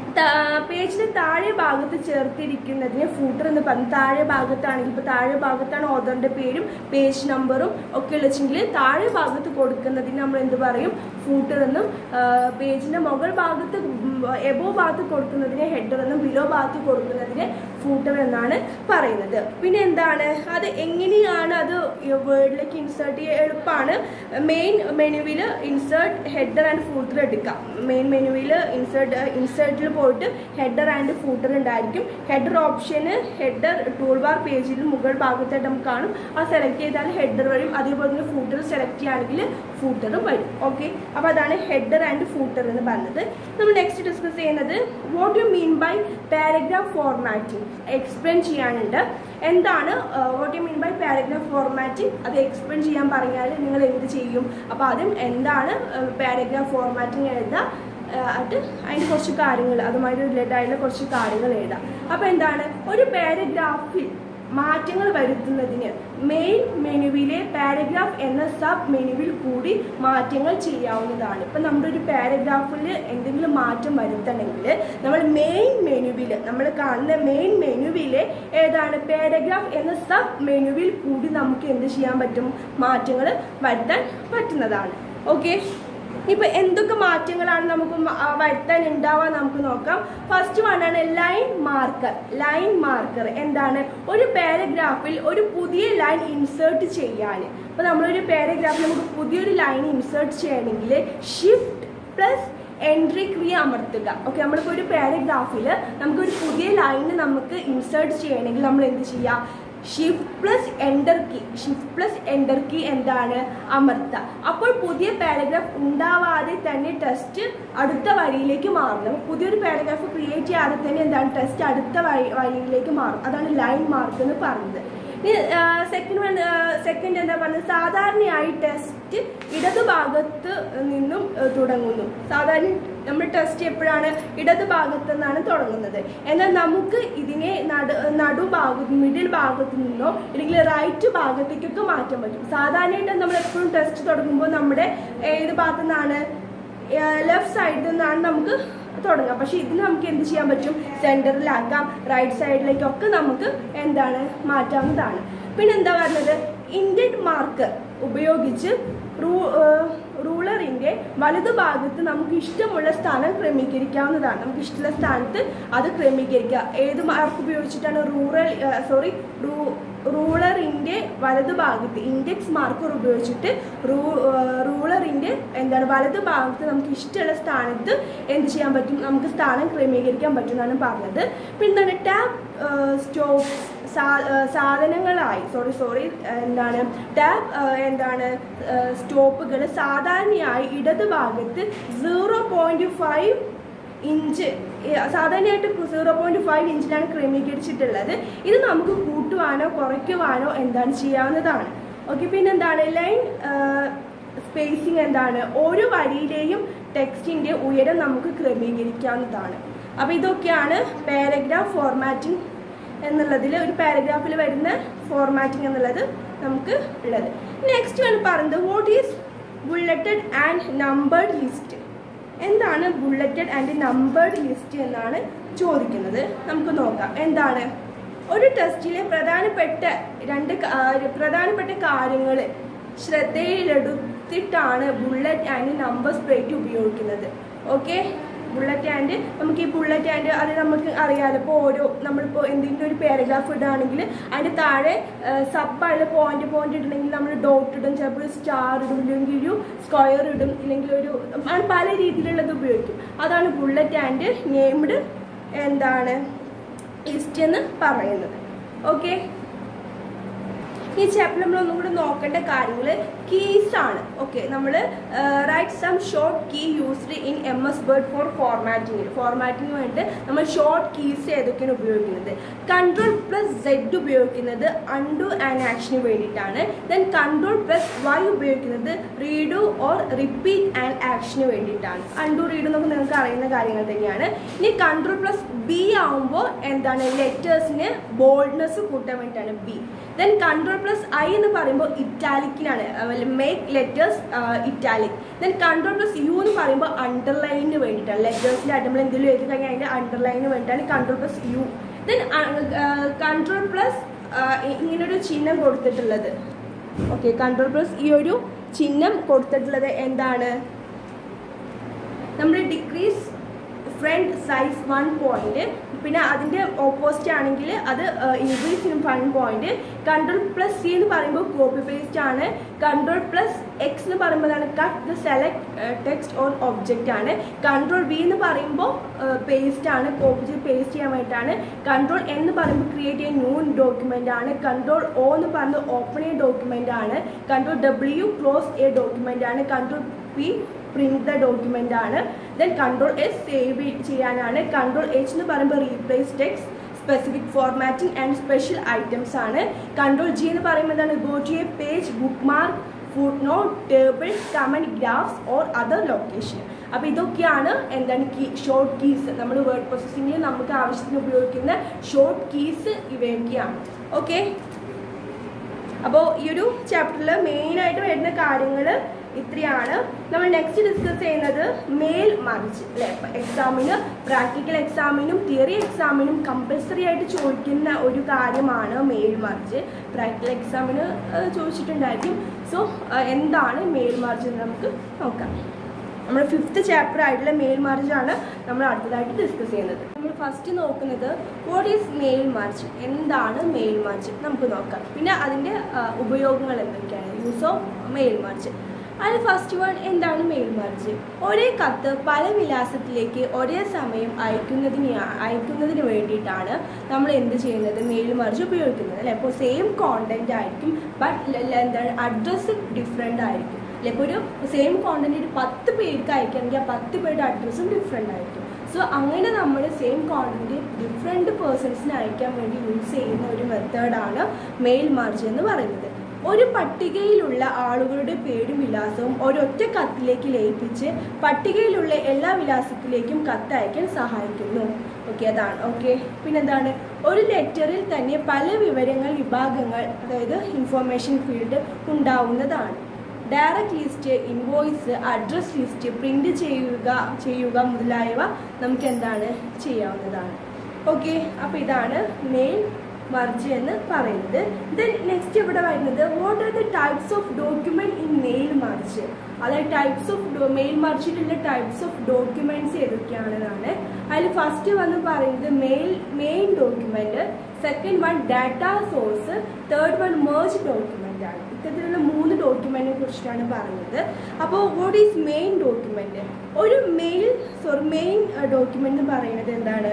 പേജിന്റെ താഴെ ഭാഗത്ത് ചേർത്തിരിക്കുന്നതിന് ഫൂട്ടർ എന്ന് പറഞ്ഞു താഴെ ഭാഗത്താണെങ്കിൽ ഇപ്പോൾ താഴെ ഭാഗത്താണ് ഓതറിന്റെ പേരും പേജ് നമ്പറും ഒക്കെ ഉള്ളെങ്കിൽ താഴെ ഭാഗത്ത് കൊടുക്കുന്നതിന് നമ്മൾ എന്ത് പറയും ഫൂട്ടർ എന്നും പേജിന്റെ മുകൾ ഭാഗത്ത് എബോ ഭാഗത്ത് കൊടുക്കുന്നതിന് ഹെഡർ എന്നും ബിലോ ഭാഗത്ത് കൊടുക്കുന്നതിന് ഫൂട്ടർ എന്നാണ് പറയുന്നത് പിന്നെ എന്താണ് അത് എങ്ങനെയാണ് അത് വേർഡിലേക്ക് ഇൻസേർട്ട് ചെയ്യാൻ എളുപ്പമാണ് മെയിൻ മെനുവിൽ ഇൻസേർട്ട് ഹെഡർ ആൻഡ് ഫൂട്ടർ എടുക്കാം മെയിൻ മെനുവിൽ ഇൻസേർട്ട് ഇൻസേർട്ടിൽ പോയിട്ട് ഹെഡർ ആൻഡ് ഫൂട്ടർ ഉണ്ടായിരിക്കും ഹെഡർ ഓപ്ഷന് ഹെഡർ ടൂൾ ബാർ പേജിൽ മുകൾ ഭാഗത്തായിട്ട് നമുക്ക് കാണും അത് സെലക്ട് ചെയ്താൽ ഹെഡർ വരും അതേപോലെ തന്നെ ഫൂട്ടർ സെലക്ട് ചെയ്യുകയാണെങ്കിൽ ഫൂട്ടറും വരും ഓക്കെ അപ്പോൾ അതാണ് ഹെഡർ ആൻഡ് ഫൂട്ടർ എന്ന് പറഞ്ഞത് നമ്മൾ നെക്സ്റ്റ് ഡിസ്കസ് ചെയ്യുന്നത് what you mean by paragraph formatting explain ചെയ്യാനുണ്ട് എന്താണ് what you mean by paragraph formatting അത് എക്സ്പ്ലെയിൻ ചെയ്യാൻ പറഞ്ഞാൽ നിങ്ങൾ എന്ത് ചെയ്യും അപ്പോൾ ആദ്യം എന്താണ് പാരഗ്രാഫ് ഫോർമാറ്റിംഗ് എഴുതുക ആയിട്ട് അതിന് കുറച്ച് കാര്യങ്ങൾ അതുമായിട്ട് റിലേറ്റഡ് ആയിട്ടുള്ള കുറച്ച് കാര്യങ്ങൾ എഴുതാം അപ്പോൾ എന്താണ് ഒരു പാരഗ്രാഫിൽ മാറ്റങ്ങൾ വരുത്തുന്നതിന് മെയിൻ മെനുവിലെ പാരഗ്രാഫ് എന്ന സബ് മെനുവിൽ കൂടി മാറ്റങ്ങൾ ചെയ്യാവുന്നതാണ് ഇപ്പം നമ്മുടെ ഒരു പാരഗ്രാഫിൽ എന്തെങ്കിലും മാറ്റം വരുത്തണമെങ്കിൽ നമ്മൾ മെയിൻ മെനുവിൽ നമ്മൾ കാണുന്ന മെയിൻ മെനുവിലെ ഏതാണ് പാരഗ്രാഫ് എന്ന സബ് മെനുവിൽ കൂടി നമുക്ക് എന്ത് ചെയ്യാൻ പറ്റും മാറ്റങ്ങൾ വരുത്താൻ പറ്റുന്നതാണ് ഓക്കെ ഇപ്പൊ എന്തൊക്കെ മാറ്റങ്ങളാണ് നമുക്ക് മ- ആ വരുത്താൻ ഉണ്ടാവുക നമുക്ക് നോക്കാം ഫസ്റ്റ് വൺ ആണ് ലൈൻ മാർക്കർ ലൈൻ മാർക്കർ എന്താണ് ഒരു പാരഗ്രാഫിൽ ഒരു പുതിയ ലൈൻ ഇൻസേർട്ട് ചെയ്യാൻ അപ്പൊ നമ്മളൊരു പാരഗ്രാഫിൽ നമുക്ക് പുതിയൊരു ലൈൻ ഇൻസേർട്ട് ചെയ്യണമെങ്കിൽ ഷിഫ്റ്റ് പ്ലസ് എൻട്രി ക്രിയ അമർത്തുക ഓക്കെ നമ്മളിപ്പോൾ ഒരു പാരഗ്രാഫിൽ നമുക്കൊരു പുതിയ ലൈന് നമുക്ക് ഇൻസേർട്ട് ചെയ്യണമെങ്കിൽ നമ്മൾ എന്ത് ചെയ്യുക shift plus enter key shift plus enter key എന്താണ് അമർത്തുക അപ്പോൾ പുതിയ പാരഗ്രാഫ് ഉണ്ടാവാതെ തന്നെ ടെസ്റ്റ് അടുത്ത വരിയിലേക്ക് മാറും നമുക്ക് പുതിയൊരു പാരഗ്രാഫ് ക്രിയേറ്റ് ചെയ്യാതെ തന്നെ എന്താണ് ടെസ്റ്റ് അടുത്ത വഴി വരിയിലേക്ക് മാറും അതാണ് ലൈൻ മാർക്ക് എന്ന് പറയുന്നത് ഇനി സെക്കൻഡ് വൺ സെക്കൻഡ് എന്താ പറയുന്നത് സാധാരണയായി ടെസ്റ്റ് ഇടതുഭാഗത്ത് നിന്നും ആ, തുടങ്ങുന്നു സാധാരണ നമ്മൾ ടെസ്റ്റ് എപ്പോഴാണ് ഇടതുഭാഗത്ത് നിന്നാണ് തുടങ്ങുന്നത് എന്നാൽ നമുക്ക് ഇതിനെ നടു നടുഭാഗത്ത് മിഡിൽ ഭാഗത്ത് നിന്നോ അല്ലെങ്കിൽ റൈറ്റ് ഭാഗത്തേക്കൊക്കെ മാറ്റാൻ പറ്റും സാധാരണയായിട്ട് നമ്മൾ എപ്പോഴും ടെസ്റ്റ് തുടങ്ങുമ്പോൾ നമ്മുടെ ഏത് ഭാഗത്തു നിന്നാണ് ലെഫ്റ്റ് സൈഡിൽ നിന്നാണ് നമുക്ക് തുടങ്ങാം പക്ഷെ ഇതിന് നമുക്ക് എന്ത് ചെയ്യാൻ പറ്റും സെൻറ്ററിലാക്കാം റൈറ്റ് സൈഡിലേക്കൊക്കെ നമുക്ക് എന്താണ് മാറ്റാവുന്നതാണ് പിന്നെ എന്താ പറയുന്നത് ഇന്ത്യൻ മാർക്കർ ഉപയോഗിച്ച് റൂ റൂളറിൻ്റെ വലതുഭാഗത്ത് നമുക്ക് ഇഷ്ടമുള്ള സ്ഥാനം ക്രമീകരിക്കാവുന്നതാണ് നമുക്ക് ഇഷ്ടമുള്ള സ്ഥാനത്ത് അത് ക്രമീകരിക്കുക ഏത് മാർക്ക് ഉപയോഗിച്ചിട്ടാണ് റൂറൽ സോറി റൂ റൂളറിൻ്റെ വലതുഭാഗത്ത് ഇൻഡെക്സ് മാർക്കർ ഉപയോഗിച്ചിട്ട് റൂ റൂളറിൻ്റെ എന്താണ് വലതുഭാഗത്ത് നമുക്ക് ഇഷ്ടമുള്ള സ്ഥാനത്ത് എന്ത് ചെയ്യാൻ പറ്റും നമുക്ക് സ്ഥാനം ക്രമീകരിക്കാൻ പറ്റും എന്നാണ് പറഞ്ഞത് പിന്നെ ടാബ് സ്റ്റോപ്പ് സാധനങ്ങളായി സോറി സോറി എന്താണ് ടാബ് എന്താണ് സ്റ്റോപ്പുകൾ സാധാരണയായി ഇടതുഭാഗത്ത് സീറോ പോയിൻറ്റ് ഫൈവ് ഇഞ്ച് ഏ, സാധാരണയായിട്ട് സീറോ പോയിൻറ്റ് ഫൈവ് ഇഞ്ചിലാണ് ക്രമീകരിച്ചിട്ടുള്ളത് ഇത് നമുക്ക് കൂട്ടുവാനോ കുറയ്ക്കുവാനോ എന്താണ് ചെയ്യാവുന്നതാണ് ഓക്കെ പിന്നെ എന്താണ് ലൈൻ സ്പേസിങ് എന്താണ് ഓരോ വരിയിലെയും ടെക്സ്റ്റിൻ്റെ ഉയരം നമുക്ക് ക്രമീകരിക്കാവുന്നതാണ് അപ്പോൾ ഇതൊക്കെയാണ് പാരഗ്രാഫ് ഫോർമാറ്റിംഗ് എന്നുള്ളതിൽ ഒരു പാരഗ്രാഫിൽ വരുന്ന ഫോർമാറ്റിംഗ് എന്നുള്ളത് നമുക്ക് ഉള്ളത് നെക്സ്റ്റ് ആണ് പറയുന്നത് what is bulleted and numbered list എന്താണ് ബുള്ളറ്റഡ് ആൻഡ് നമ്പേർഡ് ലിസ്റ്റ് എന്നാണ് ചോദിക്കുന്നത് നമുക്ക് നോക്കാം എന്താണ് ഒരു ടെസ്റ്റിലെ പ്രധാനപ്പെട്ട രണ്ട് കാ- ആ, പ്രധാനപ്പെട്ട കാര്യങ്ങൾ ശ്രദ്ധയിലെടുത്തിട്ടാണ് ബുള്ളറ്റ് ആൻഡ് നമ്പർ സ്പ്രേറ്റ് ഉപയോഗിക്കുന്നത് ഓക്കെ ബുള്ളറ്റ് ആൻഡ് നമുക്ക് ഈ ബുള്ളറ്റ് ആൻഡ് അത് നമുക്ക് അറിയാലോ ഇപ്പോൾ ഓരോ നമ്മളിപ്പോൾ എന്തെങ്കിലും ഒരു പാരഗ്രാഫ് ഇടുകയാണെങ്കിൽ അതിൻ്റെ താഴെ സബ്ബായുള്ള പോയിന്റ് പോയിന്റ് ഇടണമെങ്കിൽ നമ്മൾ ഡോട്ട് ഇടും ചിലപ്പോൾ ഒരു സ്റ്റാർ ഇടും ഇല്ലെങ്കിൽ ഒരു സ്ക്വയർ ഇടും ഇല്ലെങ്കിൽ ഒരു അങ്ങനെ പല രീതിയിലുള്ളത് ഉപയോഗിക്കും അതാണ് ബുള്ളറ്റ് ആൻഡ് നെയിംഡ് എന്താണ് ലിസ്റ്റ് എന്ന് പറയുന്നത് ഓക്കെ ഈ ചാപ്റ്റർ നമ്മൾ ഒന്നും കൂടി നോക്കേണ്ട കാര്യങ്ങൾ കീസ് ആണ് ഓക്കെ നമ്മൾ write some short key used in M S Word for formatting formatting വേണ്ടി നമ്മൾ ഷോർട്ട് കീസ് ഏതൊക്കെയാണ് ഉപയോഗിക്കുന്നത് കൺട്രോൾ പ്ലസ് സെഡ് ഉപയോഗിക്കുന്നത് അൺഡു ആൻഡ് ആക്ഷന് വേണ്ടിയിട്ടാണ് ദെൻ കൺട്രോൾ പ്ലസ് വൈ ഉപയോഗിക്കുന്നത് റീഡു ഓർ റിപ്പീറ്റ് ആൻഡ് ആക്ഷന് വേണ്ടിയിട്ടാണ് അൺഡു റീഡു എന്നൊക്കെ നിങ്ങൾക്ക് അറിയുന്ന കാര്യങ്ങൾ തന്നെയാണ് ഇനി കൺട്രോൾ പ്ലസ് ബി ആവുമ്പോൾ എന്താണ് ലെറ്റേഴ്സിന് ബോൾഡ്നെസ് കൂട്ടാൻ വേണ്ടിയിട്ടാണ് B then control plus I എന്ന് പറയുമ്പോൾ ഇറ്റാലിക്കിനാണ് make letters italic then control plus U എന്ന് പറയുമ്പോൾ അണ്ടർലൈനിന് വേണ്ടിയിട്ടാണ് ലെറ്റേഴ്സിലായിട്ട് നമ്മൾ എന്തെങ്കിലും എഴുതി കഴിഞ്ഞാൽ അതിൻ്റെ അണ്ടർലൈനിന് വേണ്ടിയിട്ടാണ് control plus U then control plus ഇങ്ങനൊരു ചിഹ്നം കൊടുത്തിട്ടുള്ളത് ഓക്കെ കൺട്രോൾ പ്ലസ് ഈ ഒരു ചിഹ്നം കൊടുത്തിട്ടുള്ളത് എന്താണ് നമ്മുടെ decrease font size one point പിന്നെ അതിൻ്റെ ഓപ്പോസിറ്റ് ആണെങ്കിൽ അത് increase in one point control plus C എന്ന് പറയുമ്പോൾ കോപ്പി പേസ്റ്റ് ആണ് കൺട്രോൾ പ്ലസ് എക്സ് എന്ന് പറയുമ്പോഴാണ് cut the select text or object ആണ് കൺട്രോൾ ബി എന്ന് പറയുമ്പോൾ പേസ്റ്റ് ആണ് കോപ്പി ചെയ്ത് പേസ്റ്റ് ചെയ്യാൻ വേണ്ടിയിട്ടാണ് കൺട്രോൾ എന്ന് പറയുമ്പോൾ ക്രിയേറ്റ് ചെയ്യുന്ന ന്യൂ ഡോക്യുമെൻ്റ് ആണ് കൺട്രോൾ ഒ എന്ന് പറയുന്നത് ഓപ്പൺ എ ഡോക്യുമെൻ്റ് ആണ് control W close a document ആണ് control P print the document ആണ് ദെൻ കൺട്രോൾ എസ് സേവ് ചെയ്യാനാണ് കൺട്രോൾ എച്ച് എന്ന് പറയുമ്പോൾ replace text specific formatting and special items ആണ് കൺട്രോൾ ജി എന്ന് പറയുമ്പോൾ എന്താണ് go to a page bookmark footnote table comment graphs or other location അപ്പോൾ ഇതൊക്കെയാണ് എന്താണ് കീ ഷോർട്ട് കീസ് നമ്മൾ വേർഡ് പ്രോസസ്സിങ്ങിൽ നമുക്ക് ആവശ്യത്തിന് ഉപയോഗിക്കുന്ന ഷോർട്ട് കീസ് ഇവയൊക്കെയാണ് ഓക്കെ അപ്പോൾ ഈ ഒരു ചാപ്റ്ററിൽ മെയിനായിട്ട് വരുന്ന കാര്യങ്ങൾ ഇത്രയാണ് നമ്മൾ നെക്സ്റ്റ് ഡിസ്കസ് ചെയ്യുന്നത് മെയിൽ മറിച്ച് അല്ലേ എക്സാമിന് പ്രാക്ടിക്കൽ എക്സാമിനും തിയറി എക്സാമിനും കമ്പൽസറി ആയിട്ട് ചോദിക്കുന്ന ഒരു കാര്യമാണ് മെയിൽ മറിച്ച് പ്രാക്ടിക്കൽ എക്സാമിന് ചോദിച്ചിട്ടുണ്ടായിരിക്കും സോ എന്താണ് മെയിൽ മറിച്ച് എന്ന് നമുക്ക് നോക്കാം നമ്മൾ ഫിഫ്ത്ത് ചാപ്റ്റർ ആയിട്ടുള്ള മെയിൽ മാർജ് ആണ് നമ്മൾ അടുത്തതായിട്ട് ഡിസ്കസ് ചെയ്യുന്നത് നമ്മൾ ഫസ്റ്റ് നോക്കുന്നത് വാട്ട് ഈസ് മെയിൽ മാർച്ച് എന്താണ് മെയിൽ മാർച്ച് നമുക്ക് നോക്കാം പിന്നെ അതിൻ്റെ ഉപയോഗങ്ങൾ എന്തൊക്കെയാണ് യൂസ് ഓഫ് മെയിൽ മാർച്ച് അതിൽ ഫസ്റ്റ് വൺ എന്താണ് മെയിൽ മാർച്ച് ഒരേ കത്ത് പല വിലാസത്തിലേക്ക് ഒരേ സമയം അയക്കുന്നതിന് അയക്കുന്നതിന് വേണ്ടിയിട്ടാണ് നമ്മൾ എന്ത് ചെയ്യുന്നത് മെയിൽ മാർച്ച് ഉപയോഗിക്കുന്നത് അല്ലേ അപ്പോൾ സെയിം കോണ്ടന്റ് ആയിരിക്കും ബട്ട് എന്താണ് അഡ്രസ്സ് ഡിഫറെൻ്റ് ആയിരിക്കും അല്ലെ ഇപ്പോൾ ഒരു സെയിം കോണ്ടന്റ് ഒരു പത്ത് പേർക്ക് അയക്കുകയാണെങ്കിൽ ആ പത്ത് പേരുടെ അഡ്രസ്സും ഡിഫറെൻ്റ് ആയിരിക്കും സോ അങ്ങനെ നമ്മൾ സെയിം കോണ്ടന്റ് ഡിഫറെൻറ്റ് പേഴ്സൺസിന് അയക്കാൻ വേണ്ടി യൂസ് ചെയ്യുന്ന ഒരു മെത്തേഡാണ് മെയിൽ മാർച്ച് എന്ന് പറയുന്നത് ഒരു പട്ടികയിലുള്ള ആളുകളുടെ പേരും വിലാസവും ഒരൊറ്റ കത്തിലേക്ക് ലയിപ്പിച്ച് പട്ടികയിലുള്ള എല്ലാ വിലാസത്തിലേക്കും കത്ത് അയക്കാൻ സഹായിക്കുന്നു ഓക്കെ അതാണ് ഓക്കെ പിന്നെന്താണ് ഒരു ലെറ്ററിൽ തന്നെ പല വിവരങ്ങൾ വിഭാഗങ്ങൾ അതായത് ഇൻഫോർമേഷൻ ഫീൽഡ് ഉണ്ടാവുന്നതാണ് direct list invoice address list print ചെയ്യുക ചെയ്യുക മുതലായവ നമുക്ക് എന്താണ് ചെയ്യാവുന്നതാണ് ഓക്കെ അപ്പോൾ ഇതാണ് മെയിൽ മർജ് എന്ന് പറയുന്നത് ദെൻ നെക്സ്റ്റ് ഇവിടെ വരുന്നത് what are the types of document in mail merge അതായത് ടൈപ്സ് ഓഫ് മെയിൽ മർജിലുള്ള ടൈപ്സ് ഓഫ് ഡോക്യുമെന്റ്സ് ഏതൊക്കെയാണെന്നാണ് അതിൽ ഫസ്റ്റ് വന്ന് പറയുന്നത് mail main document second one data source third one merge document ആണ് ഇത്തരത്തിലുള്ള മൂന്ന് ഡോക്യുമെന്റിനെ കുറിച്ചിട്ടാണ് പറയുന്നത് അപ്പോൾ വാട്ട് ഈസ് മെയിൻ ഡോക്യുമെന്റ് ഒരു മെയിൽ സോറി മെയിൻ ഡോക്യുമെന്റ് എന്ന് പറയുന്നത് എന്താണ്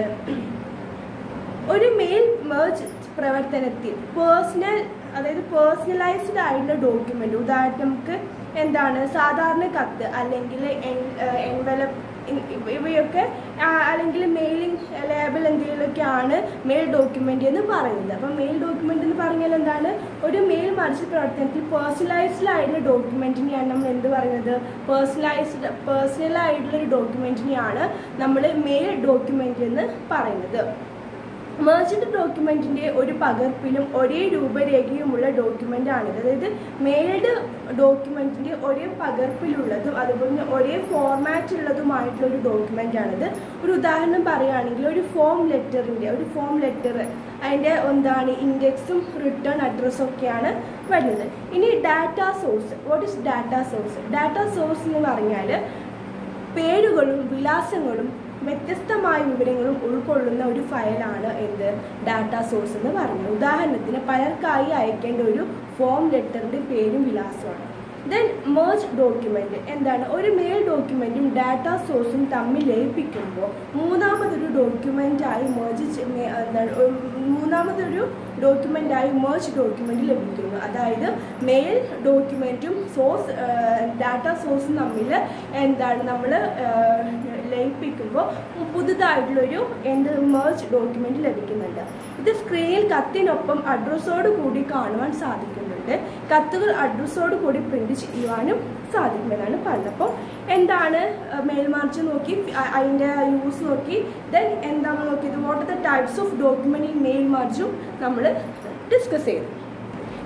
ഒരു മെയിൽ മേർജ് പ്രവർത്തനത്തിൽ പേഴ്സണൽ അതായത് പേഴ്സണലൈസ്ഡ് ആയിട്ടുള്ള ഡോക്യുമെന്റ് ഉദാഹരണം നമുക്ക് എന്താണ് സാധാരണ കത്ത് അല്ലെങ്കിൽ എൻവലപ്പ് ഇവയൊക്കെ അല്ലെങ്കിൽ മെയിലിംഗ് ലേബൽ എന്തെങ്കിലുമൊക്കെയാണ് മെയിൽ ഡോക്യുമെന്റ് എന്ന് പറയുന്നത് അപ്പം മെയിൽ ഡോക്യുമെന്റ് എന്ന് പറഞ്ഞാൽ എന്താണ് ഒരു മെയിൽ മറിച്ച് പ്രവർത്തനത്തിൽ പേഴ്സണലൈസ്ഡ് ആയിട്ടുള്ള ഡോക്യുമെന്റിനെയാണ് നമ്മൾ എന്ത് പറയുന്നത് പേഴ്സണലൈസ്ഡ് പേഴ്സണൽ ആയിട്ടുള്ള ഒരു ഡോക്യുമെന്റിനെയാണ് നമ്മൾ മെയിൽ ഡോക്യുമെന്റ് എന്ന് പറയുന്നത് മെർച്ചന്റ് ഡോക്യുമെന്റിന്റെ ഒരു പകർപ്പിലും ഒരേ രൂപരേഖയുമുള്ള ഡോക്യുമെന്റ് ആണിത് അതായത് മെയിൽഡ് ഡോക്യുമെന്റിന്റെ ഒരേ പകർപ്പിലുള്ളതും അതുപോലെ തന്നെ ഒരേ ഫോർമാറ്റ് ഉള്ളതുമായിട്ടുള്ള ഒരു ഡോക്യുമെന്റ് ആണിത് ഒരു ഉദാഹരണം പറയുകയാണെങ്കിൽ ഒരു ഫോം ലെറ്ററിന്റെ ഒരു ഫോം ലെറ്റർ അതിൻ്റെ എന്താണ് ഇൻഡെക്സും റിട്ടേൺ അഡ്രസ്സും ഒക്കെയാണ് വരുന്നത് ഇനി data source what is data source data source എന്ന് പറഞ്ഞാൽ പേരുകളും വിലാസങ്ങളും വ്യത്യസ്തമായ വിവരങ്ങളും ഉൾക്കൊള്ളുന്ന ഒരു ഫയലാണ് എന്ത് ഡാറ്റ സോഴ്സ് എന്ന് പറയുന്നത് ഉദാഹരണത്തിന് പലർക്കായി അയക്കേണ്ട ഒരു ഫോം ലെറ്ററിൻ്റെ പേരും വിലാസമാണ് ദെൻ മേർജ് ഡോക്യുമെന്റ് എന്താണ് ഒരു മെയിൽ ഡോക്യുമെന്റും ഡാറ്റ സോഴ്സും തമ്മിൽ ലയിപ്പിക്കുമ്പോൾ മൂന്നാമതൊരു ഡോക്യുമെന്റായി മേർജ് എന്താണ് മൂന്നാമതൊരു ഡോക്യുമെന്റായി മേർജ് ഡോക്യുമെന്റ് ലഭിക്കുന്നു അതായത് മെയിൽ ഡോക്യുമെന്റും സോഴ്സ് ഡാറ്റ സോഴ്സും തമ്മിൽ എന്താണ് നമ്മൾ ലയിപ്പിക്കുമ്പോൾ പുതുതായിട്ടുള്ളൊരു എന്ത് മേർജ് ഡോക്യുമെന്റ് ലഭിക്കുന്നുണ്ട് ഇത് സ്ക്രീനിൽ കത്തിനൊപ്പം അഡ്രസ്സോട് കൂടി കാണുവാൻ സാധിക്കുന്നുണ്ട് കത്തുകൾ അഡ്രസ്സോട് കൂടി പ്രിന്റ് ചെയ്യുവാനും സാധിക്കുമെന്നാണ് പറഞ്ഞത് അപ്പോൾ എന്താണ് മെയിൽ മാർച്ച് നോക്കി അതിൻ്റെ യൂസ് നോക്കി ദെൻ എന്താണ് നോക്കിയത് what are the types of document in mail മാർച്ചും നമ്മൾ ഡിസ്കസ് ചെയ്തു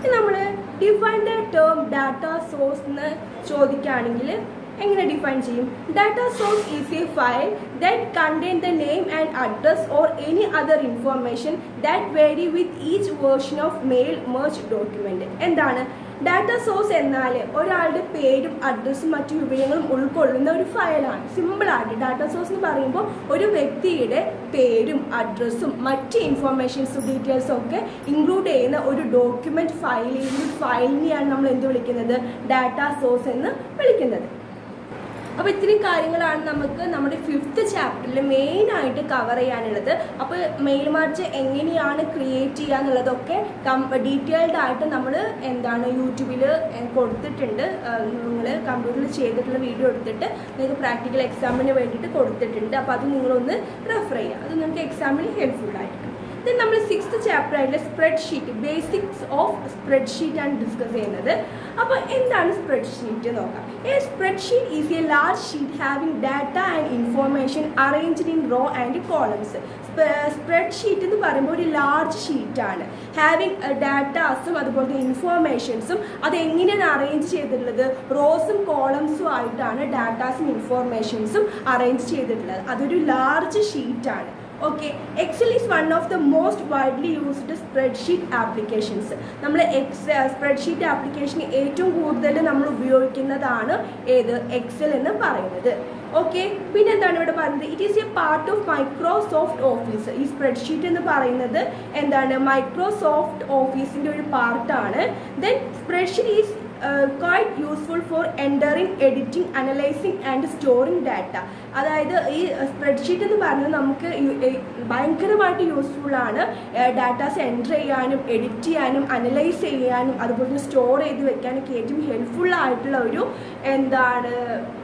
നമ്മൾ define the term data source എന്ന് ചോദിക്കുകയാണെങ്കിൽ എങ്ങനെ ഡിഫൈൻ ചെയ്യും data source is a file that contain the name and address or any other information that vary with each version of mail merge document എന്താണ് data source എന്നാൽ ഒരാളുടെ പേരും അഡ്രസ്സും മറ്റു വിവരങ്ങളും ഉൾക്കൊള്ളുന്ന ഒരു ഫയലാണ് സിമ്പിളായിട്ട് ഡാറ്റ സോഴ്സ് എന്ന് പറയുമ്പോൾ ഒരു വ്യക്തിയുടെ പേരും അഡ്രസ്സും മറ്റ് ഇൻഫോർമേഷൻസും ഡീറ്റെയിൽസും ഒക്കെ ഇൻക്ലൂഡ് ചെയ്യുന്ന ഒരു ഡോക്യുമെന്റ് ഫയൽ ഈ ഫയലിനെയാണ് നമ്മൾ എന്ത് വിളിക്കുന്നത് ഡാറ്റ സോഴ്സ് എന്ന് വിളിക്കുന്നത് അപ്പോൾ ഇത്രയും കാര്യങ്ങളാണ് നമുക്ക് നമ്മുടെ ഫിഫ്ത്ത് ചാപ്റ്ററിൽ മെയിൻ ആയിട്ട് കവർ ചെയ്യാനുള്ളത് അപ്പോൾ മെയിൽ മാർച്ച് എങ്ങനെയാണ് ക്രിയേറ്റ് ചെയ്യുക എന്നുള്ളതൊക്കെ ഡീറ്റെയിൽഡ് ആയിട്ട് നമ്മൾ എന്താണ് യൂട്യൂബിൽ കൊടുത്തിട്ടുണ്ട് നിങ്ങൾ കമ്പ്യൂട്ടറിൽ ചെയ്തിട്ടുള്ള വീഡിയോ എടുത്തിട്ട് നിങ്ങൾക്ക് പ്രാക്ടിക്കൽ എക്സാമിന് വേണ്ടിയിട്ട് കൊടുത്തിട്ടുണ്ട് അപ്പോൾ അത് നിങ്ങളൊന്ന് റെഫർ ചെയ്യുക അത് നിങ്ങൾക്ക് എക്സാമിന് ഹെൽപ്ഫുൾ ആയിരിക്കും ദെൻ നമ്മൾ സിക്സ്ത് ചാപ്റ്റർ ആയിട്ടുള്ള spreadsheet basics of spreadsheet ആണ് ഡിസ്കസ് ചെയ്യുന്നത് അപ്പോൾ എന്താണ് സ്പ്രെഡ് ഷീറ്റ് നോക്കാം a spreadsheet is a large sheet having data and information arranged in row and columns spreadsheet എന്ന് പറയുമ്പോൾ ഒരു ലാർജ് ഷീറ്റാണ് ഹാവിങ് ഡാറ്റാസും അതുപോലെ തന്നെ ഇൻഫോർമേഷൻസും അത് എങ്ങനെയാണ് അറേഞ്ച് ചെയ്തിട്ടുള്ളത് റോസും കോളംസും ആയിട്ടാണ് ഡാറ്റാസും ഇൻഫോർമേഷൻസും അറേഞ്ച് ചെയ്തിട്ടുള്ളത് അതൊരു ലാർജ് ഷീറ്റാണ് okay Excel is one of the most widely used spreadsheet applications നമ്മൾ എക്സ് സ്പ്രെഡ്ഷീറ്റ് ആപ്ലിക്കേഷൻ ഏറ്റവും കൂടുതൽ നമ്മൾ ഉപയോഗിക്കുന്നതാണ് ഏത് എക്സൽ എന്ന് പറയുന്നത് ഓക്കെ പിന്നെ എന്താണ് ഇവിടെ പറയുന്നത് it is a part of Microsoft Office ഈ സ്പ്രെഡ്ഷീറ്റ് എന്ന് പറയുന്നത് എന്താണ് മൈക്രോസോഫ്റ്റ് ഓഫീസിൻ്റെ ഒരു പാർട്ടാണ് then spreadsheet is quite useful for entering editing analysing and storing data അതായത് ഈ സ്പ്രെഡ്ഷീറ്റ് എന്ന് പറയുന്നത് നമുക്ക് ഭയങ്കരമായിട്ട് യൂസ്ഫുൾ ആണ് ഡാറ്റാസ് എൻ്റർ ചെയ്യാനും എഡിറ്റ് ചെയ്യാനും അനലൈസ് ചെയ്യാനും അതുപോലെ തന്നെ സ്റ്റോർ ചെയ്ത് വെക്കാനൊക്കെ ഏറ്റവും ഹെൽപ്ഫുൾ ആയിട്ടുള്ള ഒരു എന്താണ്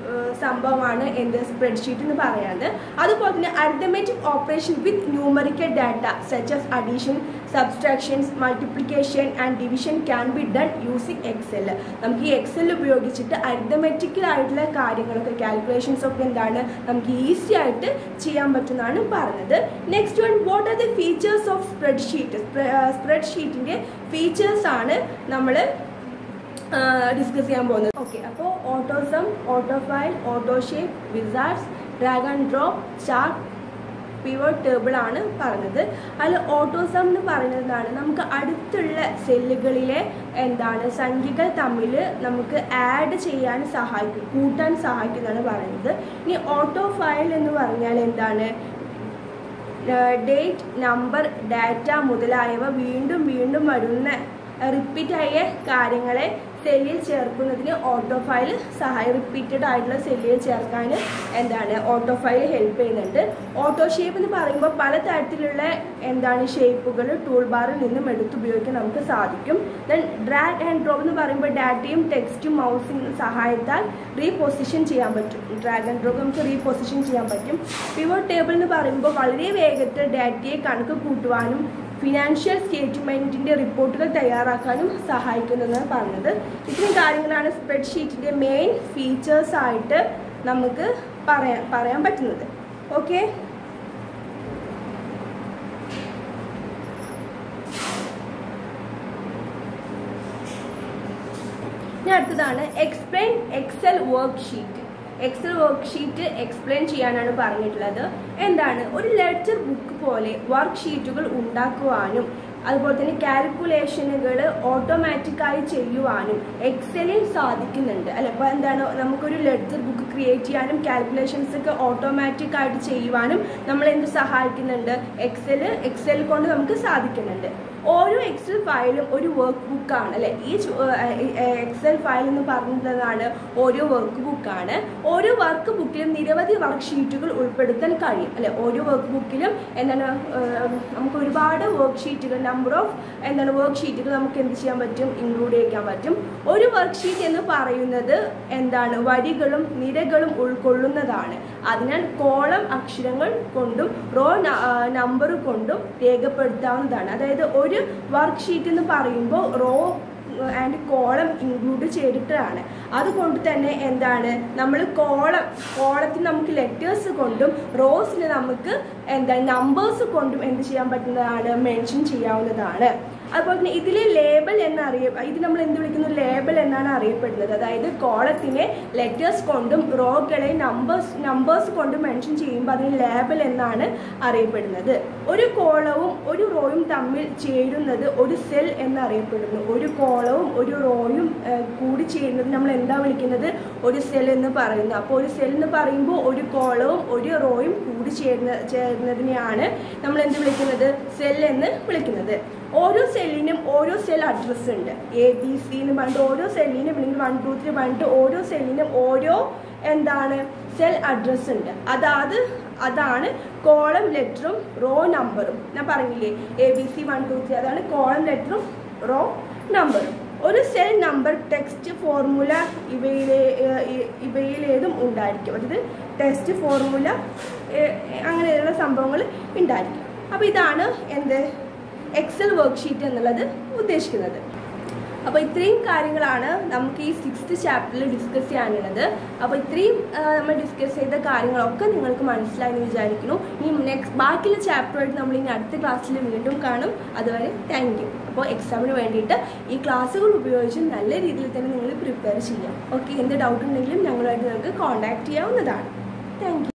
സംഭവമാണ് എന്ത് സ്പ്രെഡ്ഷീറ്റ് എന്ന് പറയുന്നത് അതുപോലെ തന്നെ arithmetic operation with numerical data such as addition subtractions multiplication and division can be done using Excel നമുക്ക് ഈ എക്സെൽ ഉപയോഗിച്ചിട്ട് അരിതമെറ്റിക്കൽ ആയിട്ടുള്ള കാര്യങ്ങളൊക്കെ കാൽക്കുലേഷൻസ് ഒക്കെ എന്താണ് നമുക്ക് ഈസി ആയിട്ട് ചെയ്യാൻ പറ്റുന്നതാണ് പറഞ്ഞത് next one what are the features of spreadsheet സ്പ്രെഡ് ഷീറ്റിൻ്റെ ഫീച്ചേഴ്സ് ആണ് നമ്മൾ ഡിസ്കസ് ചെയ്യാൻ പോകുന്നത് ഓക്കെ അപ്പോൾ autosum autofill autoshape wizards drag and drop chart pivot table ആണ് പറഞ്ഞത് അതിൽ ഓട്ടോസം എന്ന് പറയുന്നതാണ് നമുക്ക് അടുത്തുള്ള സെല്ലുകളിലെ എന്താണ് സംഖ്യകൾ തമ്മിൽ നമുക്ക് ആഡ് ചെയ്യാൻ സഹായിക്കും കൂട്ടാൻ സഹായിക്കുന്നതാണ് പറയുന്നത് ഇനി ഓട്ടോ ഫയൽ എന്ന് പറഞ്ഞാൽ എന്താണ് ഡേറ്റ് നമ്പർ ഡാറ്റ മുതലായവ വീണ്ടും വീണ്ടും വരുന്ന റിപ്പീറ്റ് ആയ കാര്യങ്ങളെ സെല്ലിൽ ചേർക്കുന്നതിന് ഓട്ടോ ഫയൽ സഹായം റിപ്പീറ്റഡ് ആയിട്ടുള്ള സെല്ലിൽ ചേർക്കാൻ എന്താണ് ഓട്ടോ ഫയൽ ഹെൽപ്പ് ചെയ്യുന്നുണ്ട് ഓട്ടോ ഷേപ്പ് എന്ന് പറയുമ്പോൾ പല തരത്തിലുള്ള എന്താണ് ഷേപ്പുകൾ ടൂൾ ബാറിൽ നിന്നും എടുത്തുപയോഗിക്കാൻ നമുക്ക് സാധിക്കും ദെൻ ഡ്രാഗ് ആൻഡ് ഡ്രോപ്പ് എന്ന് പറയുമ്പോൾ ഡാറ്റയും ടെക്സ്റ്റും മൗസിൻ്റെ സഹായത്താൽ റീപൊസിഷൻ ചെയ്യാൻ പറ്റും ഡ്രാഗ് ആൻഡ് ഡ്രോപ്പ് നമുക്ക് റീപൊസിഷൻ ചെയ്യാൻ പറ്റും പിവോട്ട് ടേബിൾ എന്ന് പറയുമ്പോൾ വളരെ വേഗത്തിൽ ഡാറ്റയെ കണക്ക് കൂട്ടുവാനും ഫിനാൻഷ്യൽ സ്റ്റേറ്റ്മെൻറ്റിൻ്റെ റിപ്പോർട്ടുകൾ തയ്യാറാക്കാനും സഹായിക്കുന്നതെന്ന് പറഞ്ഞത് ഇത്രയും കാര്യങ്ങളാണ് സ്പ്രെഡ്ഷീറ്റിൻ്റെ മെയിൻ ഫീച്ചേഴ്സ് ആയിട്ട് നമുക്ക് പറയാൻ പറയാൻ പറ്റുന്നത് ഓക്കെ ഇനി അടുത്തതാണ് explain Excel worksheet Excel worksheet explain ചെയ്യാനാണ് പറഞ്ഞിട്ടുള്ളത് എന്താണ് ഒരു ലെറ്റർ ബുക്ക് പോലെ വർക്ക് ഷീറ്റുകൾ ഉണ്ടാക്കുവാനും അതുപോലെ തന്നെ കാൽക്കുലേഷനുകൾ ഓട്ടോമാറ്റിക്കായി ചെയ്യുവാനും എക്സലിൽ സാധിക്കുന്നുണ്ട് അല്ലെ അപ്പോൾ എന്താണ് നമുക്കൊരു ലെറ്റർ ബുക്ക് ക്രിയേറ്റ് ചെയ്യാനും കാൽക്കുലേഷൻസ് ഒക്കെ ഓട്ടോമാറ്റിക് ആയിട്ട് ചെയ്യുവാനും നമ്മൾ എന്ത് സഹായിക്കുന്നുണ്ട് എക്സൽ എക്സൽ കൊണ്ട് നമുക്ക് സാധിക്കുന്നുണ്ട് ഓരോ എക്സൽ ഫയലും ഒരു വർക്ക് ബുക്കാണ് അല്ലെ ഈ എക്സൽ ഫയൽ എന്ന് പറഞ്ഞതാണ് ഓരോ വർക്ക് ബുക്കാണ് ഓരോ വർക്ക് ബുക്കിലും നിരവധി വർക്ക് ഷീറ്റുകൾ ഉൾപ്പെടുത്താൻ കഴിയും അല്ലെ ഓരോ വർക്ക് ബുക്കിലും എന്താണ് നമുക്ക് ഒരുപാട് വർക്ക് ഷീറ്റുകൾ നമ്പർ ഓഫ് എന്താണ് വർക്ക് ഷീറ്റുകൾ നമുക്ക് എന്ത് ചെയ്യാൻ പറ്റും ഇൻക്ലൂഡ് ചെയ്യാൻ പറ്റും ഒരു വർക്ക് ഷീറ്റ് എന്ന് പറയുന്നത് എന്താണ് വരികളും നിരകളും ഉൾക്കൊള്ളുന്നതാണ് അതിനാൽ കോളം അക്ഷരങ്ങൾ കൊണ്ടും റോ നമ്പർ കൊണ്ടും രേഖപ്പെടുത്താവുന്നതാണ് അതായത് ഒരു വർക്ക് ഷീറ്റ് എന്ന് പറയുമ്പോൾ റോ ആൻഡ് കോളം ഇൻക്ലൂഡ് ചെയ്തിട്ടാണ് അതുകൊണ്ട് തന്നെ എന്താണ് നമ്മൾ കോളം കോളത്തിൽ നമുക്ക് ലെറ്റേഴ്സ് കൊണ്ടും റോസിന് നമുക്ക് എന്താ നമ്പേഴ്സ് കൊണ്ടും എന്ത് ചെയ്യാൻ പറ്റുന്നതാണ് മെൻഷൻ ചെയ്യാവുന്നതാണ് അതുപോലെ തന്നെ ഇതിലെ ലേബൽ എന്നറിയ ഇത് നമ്മൾ എന്ത് വിളിക്കുന്നു ലേബൽ എന്നാണ് അറിയപ്പെടുന്നത് അതായത് കോളത്തിനെ ലെറ്റേഴ്സ് കൊണ്ടും റോകളെ നമ്പേഴ്സ് നമ്പേഴ്സ് കൊണ്ടും മെൻഷൻ ചെയ്യുമ്പോൾ അതിന് ലേബൽ എന്നാണ് അറിയപ്പെടുന്നത് ഒരു കോളവും ഒരു റോയും തമ്മിൽ ചേരുന്നത് ഒരു സെൽ എന്നറിയപ്പെടുന്നു ഒരു കോളവും ഒരു റോയും ഏഹ്, കൂടി ചേരുന്നത് നമ്മൾ എന്താ വിളിക്കുന്നത് ഒരു സെൽ എന്ന് പറയുന്നു അപ്പോൾ ഒരു സെൽ എന്ന് പറയുമ്പോൾ ഒരു കോളവും ഒരു റോയും കൂടി ചേരുന്ന ചേരുന്നതിനെയാണ് നമ്മൾ എന്ത് വിളിക്കുന്നത് സെൽ എന്ന് വിളിക്കുന്നത് ഓരോ സെല്ലിനും ഓരോ സെൽ അഡ്രസ്സ് ഉണ്ട് എ ബി സി എന്ന് പറഞ്ഞിട്ട് ഓരോ സെല്ലിനും അല്ലെങ്കിൽ വൺ ടു ത്രീ പറഞ്ഞിട്ട് ഓരോ സെല്ലിനും ഓരോ എന്താണ് സെൽ അഡ്രസ്സ് ഉണ്ട് അതാത് അതാണ് കോളം ലെറ്ററും റോ നമ്പറും ഞാൻ പറഞ്ഞില്ലേ A B C one two three അതാണ് കോളം ലെറ്ററും റോ നമ്പറും ഒരു സെൽ നമ്പർ ടെക്സ്റ്റ് ഫോർമുല ഇവയിലെ ഏഹ്, ഇ- ഇവയിലേതും ഉണ്ടായിരിക്കും അതായത് ടെക്സ്റ്റ് ഫോർമുല ഏഹ്, അങ്ങനെയുള്ള സംഭവങ്ങൾ ഉണ്ടായിരിക്കും അപ്പോൾ ഇതാണ് എന്ത് എക്സൽ വർക്ക്ഷീറ്റ് എന്നുള്ളത് ഉദ്ദേശിക്കുന്നത് അപ്പോൾ ഇത്രയും കാര്യങ്ങളാണ് നമുക്ക് ഈ സിക്സ്ത് ചാപ്റ്ററിൽ ഡിസ്കസ് ചെയ്യാനുള്ളത് അപ്പോൾ ഇത്രയും ആ, നമ്മൾ ഡിസ്കസ് ചെയ്ത കാര്യങ്ങളൊക്കെ നിങ്ങൾക്ക് മനസ്സിലായി എന്ന് വിചാരിക്കുന്നു ഇനി നെക്സ്റ്റ് ബാക്കിയുള്ള ചാപ്റ്ററായിട്ട് നമ്മൾ ഇനി അടുത്ത ക്ലാസ്സിൽ വീണ്ടും കാണും അതുവരെ താങ്ക് യു അപ്പോൾ എക്സാമിന് വേണ്ടിയിട്ട് ഈ ക്ലാസ്സുകൾ ഉപയോഗിച്ച് നല്ല രീതിയിൽ തന്നെ നിങ്ങൾ പ്രിപ്പയർ ചെയ്യാം ഓക്കെ എന്ത് ഡൗട്ട് ഉണ്ടെങ്കിലും ഞങ്ങളുമായിട്ട് നിങ്ങൾക്ക് കോൺടാക്ട് ചെയ്യാവുന്നതാണ് താങ്ക് യു